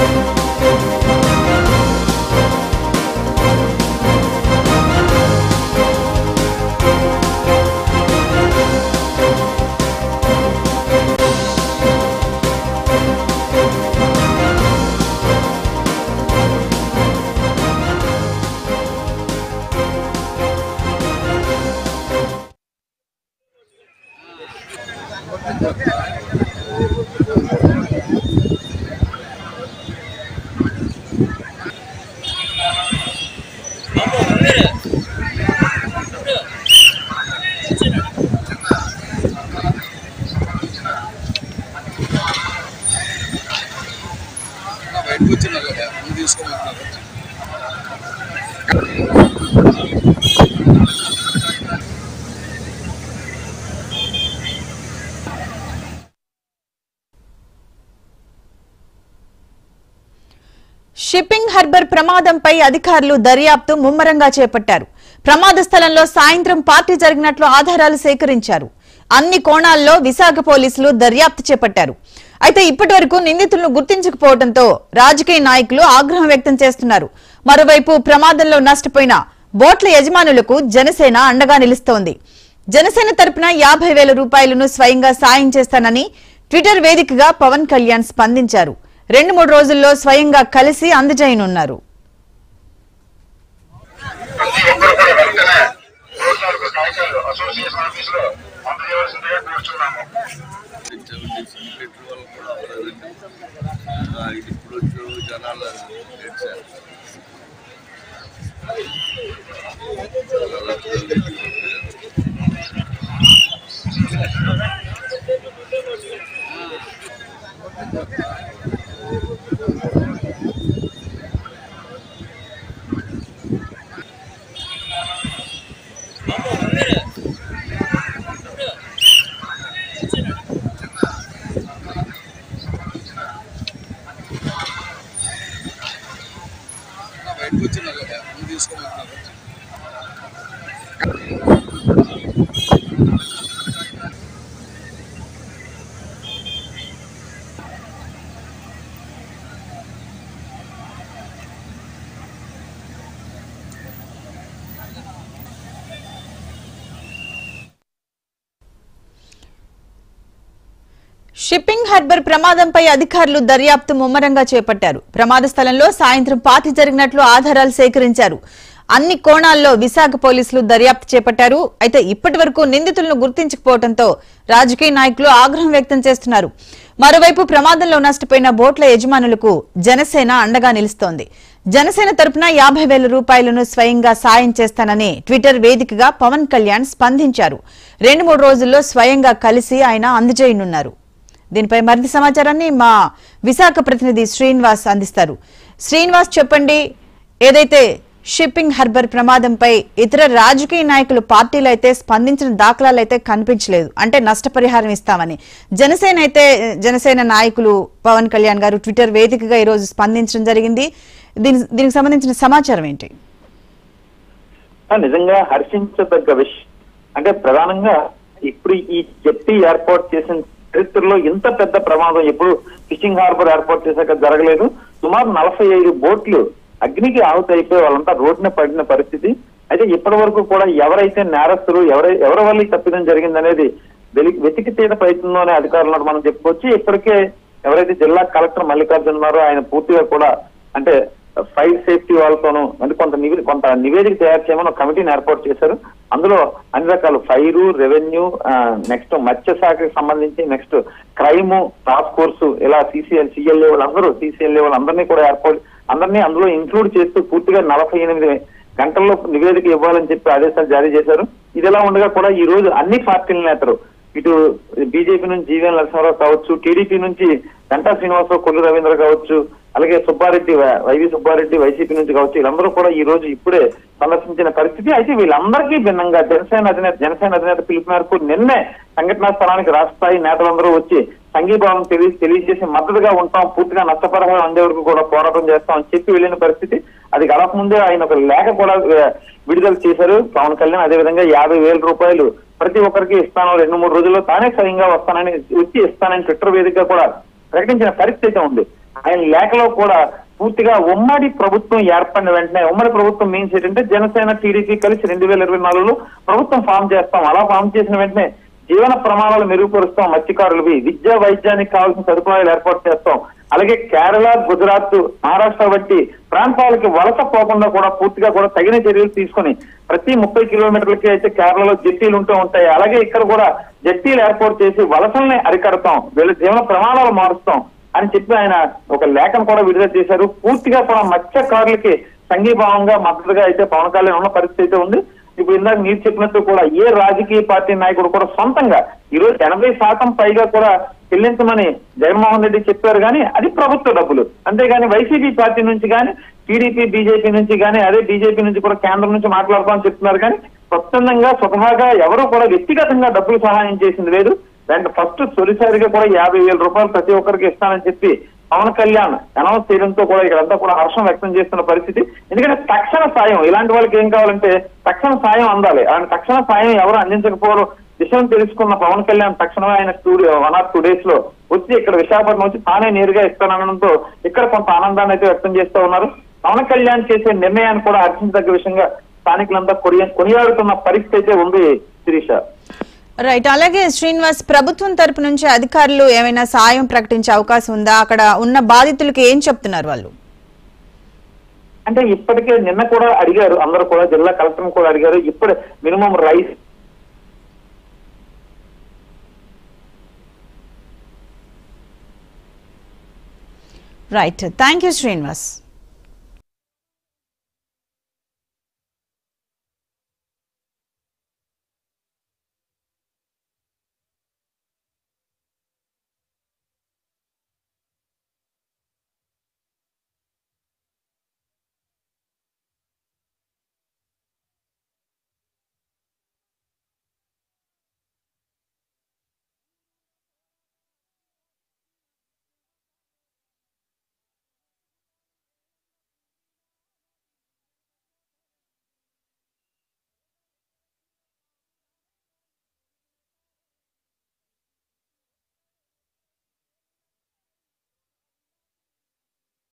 బయటకు వచ్చినా కదా నువ్వు తీసుకోమంటున్నారు షిప్పింగ్ హార్బర్ ప్రమాదంపై అధికారులు దర్యాప్తు ముమ్మరంగా చేపట్టారు ప్రమాద స్థలంలో సాయంత్రం పార్టీ జరిగినట్లు ఆధారాలు సేకరించారు అన్ని కోణాల్లో విశాఖ పోలీసులు దర్యాప్తు చేపట్టారు అయితే ఇప్పటి వరకు నిందితులను గుర్తించకపోవడంతో రాజకీయ నాయకులు ఆగ్రహం వ్యక్తం చేస్తున్నారు మరోవైపు ప్రమాదంలో నష్టపోయిన బోట్ల యజమానులకు జనసేన అండగా నిలుస్తోంది జనసేన తరపున యాభై వేల రూపాయలను స్వయంగా సాయం చేస్తానని ట్విట్టర్ వేదికగా పవన్ కళ్యాణ్ స్పందించారు రెండు మూడు రోజుల్లో స్వయంగా కలిసి అందజేయనున్నారు అసోసియేషన్ ఆఫీస్ లో అందజేయవలసిందిగా కూర్చున్నాము పెట్రోల్ కూడా అవ్వలేదండి ఆ, ఇది ఇప్పుడు వచ్చి జనాలు ఏడ్చారు. బయటకు వచ్చినా కదా నువ్వు తీసుకోమంటున్నారు షిప్పింగ్ హార్బర్ ప్రమాదంపై అధికారులు దర్యాప్తు ముమ్మరంగా చేపట్టారు ప్రమాద స్థలంలో సాయంత్రం పాతి జరిగినట్లు ఆధారాలు సేకరించారు అన్ని కోణాల్లో విశాఖ పోలీసులు దర్యాప్తు చేపట్టారు అయితే ఇప్పటి వరకు నిందితులను గుర్తించకపోవడంతో రాజకీయ నాయకులు ఆగ్రహం వ్యక్తం చేస్తున్నారు మరోవైపు ప్రమాదంలో నష్టపోయిన బోట్ల యజమానులకు జనసేన అండగా నిలుస్తోంది జనసేన తరపున యాభై వేల రూపాయలను స్వయంగా సాయం చేస్తానని ట్విట్టర్ వేదికగా పవన్ కళ్యాణ్ స్పందించారు రెండు మూడు రోజుల్లో స్వయంగా కలిసి ఆయన అందజేయనున్నారు దీనిపై మరింత సమాచారాన్ని మా విశాఖ ప్రతినిధి శ్రీనివాస్ అందిస్తారు శ్రీనివాస్ చెప్పండి ఏదైతే షిప్పింగ్ హార్బర్ ప్రమాదంపై ఇతర రాజకీయ నాయకులు పార్టీలు అయితే స్పందించిన దాఖలాలు అయితే కనిపించలేదు అంటే నష్టపరిహారం ఇస్తామని జనసేన అయితే జనసేన నాయకులు పవన్ కళ్యాణ్ గారు ట్విట్టర్ వేదికగా ఈరోజు స్పందించడం జరిగింది దీని దీనికి సంబంధించిన సమాచారం ఏంటి ఆ, నిజంగా హర్షించదగ్గ విషయం అంటే ప్రధానంగా ఇప్పుడు ఈ జెట్టి ఏర్పాటు చేసిన చరిత్రలో ఇంత పెద్ద ప్రమాదం ఎప్పుడు ఫిషింగ్ హార్బర్ ఏర్పాటు చేశాక జరగలేదు సుమారు నలభై ఐదు బోట్లు అగ్నికి ఆహుతి అయిపోయి వాళ్ళంతా రోడ్డున పడిన పరిస్థితి అయితే ఇప్పటి వరకు కూడా ఎవరైతే నేరస్తులు ఎవరై ఎవరి వల్ల ఈ తప్పిదం జరిగిందనేది వెలి- వెతికి తీత ప్రయత్నంలోనే అధికారులు ఉన్నారు మనం చెప్పుకోవచ్చు ఇప్పటికే ఎవరైతే జిల్లా కలెక్టర్ మల్లికార్జున ఉన్నారో ఆయన పూర్తిగా కూడా అంటే ఫైర్ సేఫ్టీ వాళ్ళతోనూ అంటే కొంత నివే కొంత నివేదిక తయారు చేయమని ఒక కమిటీని ఏర్పాటు చేశారు అందులో అన్ని రకాల ఫైరు రెవెన్యూ నెక్స్ట్ మత్స్య శాఖకి సంబంధించి నెక్స్ట్ క్రైమ్ టాస్క్ ఫోర్స్ ఇలా సిసిఎల్ సిఎల్ఏ వాళ్ళందరూ సిసిఎల్ఏ వాళ్ళందరినీ కూడా ఏర్పాటు అందరినీ అందులో ఇంక్లూడ్ చేస్తూ పూర్తిగా నలభై ఎనిమిది గంటల్లో నివేదిక ఇవ్వాలని చెప్పి ఆదేశాలు జారీ చేశారు ఇది ఎలా ఉండగా కూడా ఈ రోజు అన్ని పార్టీల నేతలు ఇటు బీజేపీ నుంచి జీవన్ నరసింహారావు కావచ్చు టీడీపీ నుంచి గంటా శ్రీనివాసరావు కొల్లు రవీంద్ర కావచ్చు అలాగే Subbareddy Y- YV Subbareddy YCP నుంచి కావచ్చు వీళ్ళందరూ కూడా ఈ రోజు ఇప్పుడే సందర్శించిన పరిస్థితి అయితే వీళ్ళందరికీ భిన్నంగా జనసేన అధినేత జనసేన అధినేత పిలుపు మేరకు నిన్నే సంఘటనా స్థలానికి రాష్ట్ర స్థాయి నేతలందరూ వచ్చి సంఘీభావం తెలియ తెలియజేసి మద్దతుగా ఉంటాం పూర్తిగా నష్టపరిహారం అందే వరకు కూడా పోరాటం చేస్తాం అని చెప్పి వెళ్ళిన పరిస్థితి అది గడప ముందే ఆయన ఒక లేఖ కూడా ఆ, విడుదల చేశారు పవన్ కళ్యాణ్ అదేవిధంగా యాభై వేల రూపాయలు ప్రతి ఒక్కరికి ఇస్తాను రెండు మూడు రోజుల్లో తానే స్వయంగా వస్తానని వచ్చి ఇస్తానని ట్విట్టర్ వేదికగా కూడా ప్రకటించిన పరిస్థితి అయితే ఉంది ఆయన లేఖలో కూడా పూర్తిగా ఉమ్మడి ప్రభుత్వం ఏర్పడిన వెంటనే ఉమ్మడి ప్రభుత్వం మీన్స్ ఏంటంటే జనసేన టీడీపీ కలిసి రెండు వేల ఇరవై నాలుగులో ప్రభుత్వం ఫామ్ చేస్తాం అలా ఫామ్ చేసిన వెంటనే జీవన ప్రమాణాలు మెరుగుపరుస్తాం మత్స్యకారులవి విద్యా వైద్యానికి కావాల్సిన సదుపాయాలు ఏర్పాటు చేస్తాం అలాగే కేరళ గుజరాత్ మహారాష్ట్ర వంటి ప్రాంతాలకి వలస పోకుండా కూడా పూర్తిగా కూడా తగిన చర్యలు తీసుకొని ప్రతి ముప్పై కిలోమీటర్లకి అయితే కేరళలో జట్టీలు ఉంటూ ఉంటాయి అలాగే ఇక్కడ కూడా జట్టీలు ఏర్పాటు చేసి వలసల్ని అరికడతాం వీళ్ళ జీవన ప్రమాణాలు మారుస్తాం అని చెప్పి ఆయన ఒక లేఖను కూడా విడుదల చేశారు పూర్తిగా కూడా మత్స్యకారులకి సంఘీభావంగా మద్దతుగా అయితే పవన్ కళ్యాణ్ ఉన్న పరిస్థితి అయితే ఉంది ఇప్పుడు ఇందాక మీరు చెప్పినట్టు కూడా ఏ రాజకీయ పార్టీ నాయకుడు కూడా సొంతంగా ఈ రోజు ఎనభై శాతం పైగా కూడా చెల్లించమని జగన్మోహన్ రెడ్డి చెప్పారు కానీ అది ప్రభుత్వ డబ్బులు అంతేగాని వైసీపీ పార్టీ నుంచి కానీ టీడీపీ బీజేపీ నుంచి కానీ అదే బీజేపీ నుంచి కూడా కేంద్రం నుంచి మాట్లాడతామని చెప్తున్నారు కానీ స్వచ్ఛందంగా స్వతహాగా ఎవరు కూడా వ్యక్తిగతంగా డబ్బులు సహాయం చేసింది లేదు దాంట్లో ఫస్ట్ తొలిసారిగా కూడా యాభై వేల రూపాయలు ప్రతి ఒక్కరికి ఇస్తానని చెప్పి పవన్ కళ్యాణ్ అనౌన్స్ చేయడంతో కూడా ఇక్కడంతా కూడా హర్షం వ్యక్తం చేస్తున్న పరిస్థితి ఎందుకంటే తక్షణ సాయం ఇలాంటి వాళ్ళకి ఏం కావాలంటే తక్షణ సాయం అందాలి అలాంటి తక్షణ సాయం ఎవరు అందించకపోవడం విషయం తెలుసుకున్న పవన్ కళ్యాణ్ తక్షణమే ఆయన studio one or two days లో వచ్చి ఇక్కడ విశాఖపట్నం వచ్చి తానే నేరుగా ఇస్తానడంతో ఇక్కడ కొంత ఆనందాన్ని అయితే వ్యక్తం చేస్తూ ఉన్నారు పవన్ కళ్యాణ్ చేసే నిర్ణయాన్ని కూడా హర్షించదగ్గ విషయంగా స్థానికులంతా కొనియా కొనియాడుతున్న పరిస్థితి అయితే ఉంది శిరీష రైట్ అలాగే శ్రీనివాస్ ప్రభుత్వం తరపు నుంచి అధికారులు ఏమైనా సాయం ప్రకటించే అవకాశం ఉందా అక్కడ ఉన్న బాధితులకు ఏం చెప్తున్నారు వాళ్ళు అంటే ఇప్పటికే నిన్న కూడా అడిగారు అందరూ కూడా జిల్లా కలెక్టర్ కూడా అడిగారు ఇప్పుడు minimum rice right thank you Srinivas